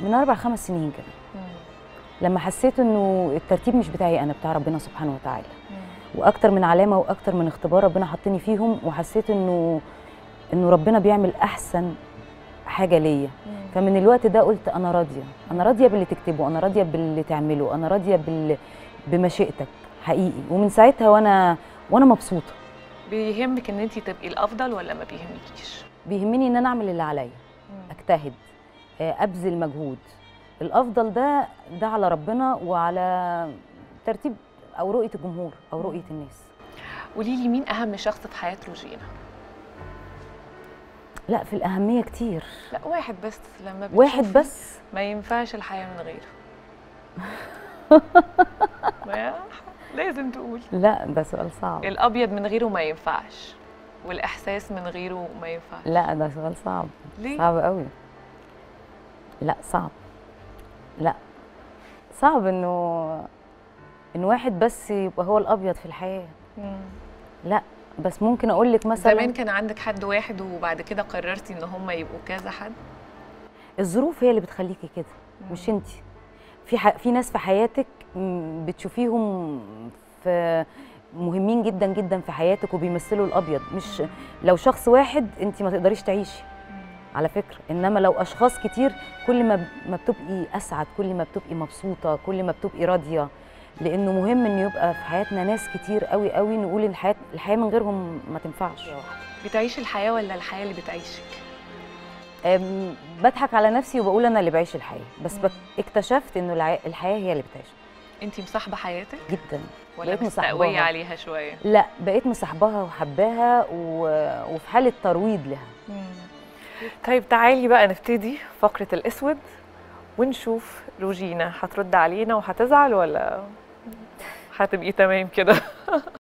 من اربع خمس سنين كده لما حسيت انه الترتيب مش بتاعي انا بتاع ربنا سبحانه وتعالى واكتر من علامه واكتر من اختبار ربنا حطني فيهم وحسيت انه انه ربنا بيعمل احسن حاجه ليا فمن الوقت ده قلت انا راضيه انا راضيه باللي تكتبه انا راضيه باللي تعمله انا راضيه بال... بمشيئتك حقيقي ومن ساعتها وانا وانا مبسوطه بيهمك ان انت تبقي الافضل ولا ما بيهمكيش بيهمني ان انا اعمل اللي عليا اجتهد آه، ابذل مجهود الافضل ده ده على ربنا وعلى ترتيب او رؤيه الجمهور او رؤيه الناس قولي لي مين اهم شخص في حياه روجينا لا في الاهميه كتير لا واحد بس لما واحد بتشوفي بس ما ينفعش الحياه من غيره ما- لازم تقول لا ده سؤال صعب الابيض من غيره ما ينفعش والاحساس من غيره ما ينفعش لا ده سؤال صعب ليه صعب قوي لا صعب لا صعب انه ان واحد بس يبقى هو الابيض في الحياه مم. لا بس ممكن اقول لك مثلا زمان كان عندك حد واحد وبعد كده قررتي ان هم يبقوا كذا حد الظروف هي اللي بتخليكي كده مش انت في ح... في ناس في حياتك م، بتشوفيهم في مهمين جدا جدا في حياتك وبيمثلوا الابيض مش لو شخص واحد انت ما تقدريش تعيشي على فكره انما لو اشخاص كتير كل ما ب- ما بتبقي اسعد كل ما بتبقي مبسوطه كل ما بتبقي راضيه لانه مهم ان يبقى في حياتنا ناس كتير قوي قوي نقول الحياه الحياه من غيرهم ما تنفعش بتعيشي الحياه ولا الحياه اللي بتعيشك أم، بضحك على نفسي وبقول انا اللي بعيش الحياه بس مم. بك- اكتشفت انه الع- الحياه هي اللي بتعيش انت مصاحبه حياتك جدا ولا بقيت مستقويه مصاحباها. عليها شويه لا بقيت مصاحباها وحباها و... وفي حاله ترويض لها طيب تعالي بقى نبتدي فقرة الأسود ونشوف روجينا هترد علينا وهتزعل ولا هتبقي تمام كده